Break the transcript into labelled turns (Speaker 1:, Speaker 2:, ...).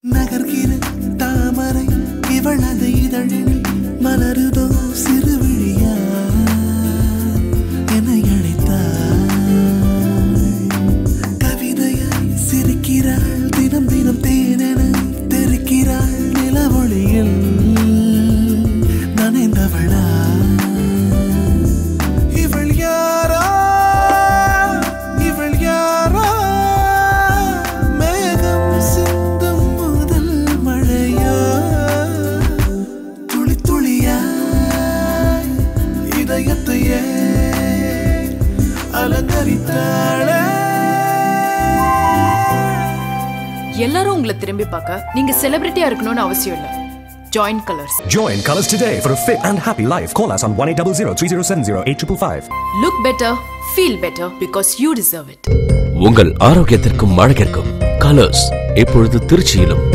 Speaker 1: நகர்கிற தாமரை இவளது இதழில் மலருதோ சிறு விழியா என்னை அழைத்தாள் கவிதையாய் சிரிக்கிறாள் தினம் தினம் தேனென தெரிக்கிறாள் நிலவொளியில் நனைந்தவளா இவள் யாரா இவள் யாரா மேகம் சிந்தும் முதல் மழையா துளி துளியாய் இதயத்தையே அலங்கரித்தாளே
Speaker 2: எல்லாரும் உங்களை திரும்பி பார்க்க நீங்க செலிபிரிட்டியா இருக்கணும்னு அவசியம் இல்ல join Colors
Speaker 3: Join Colors today for a fit and happy life. Call us on 1800 3070 8555.
Speaker 2: Look better feel better because you deserve it
Speaker 4: உங்கள் ஆரோக்கியத்திற்கும் அழகிற்கும் கலர்ஸ் இப்பொழுது திருச்சியிலும்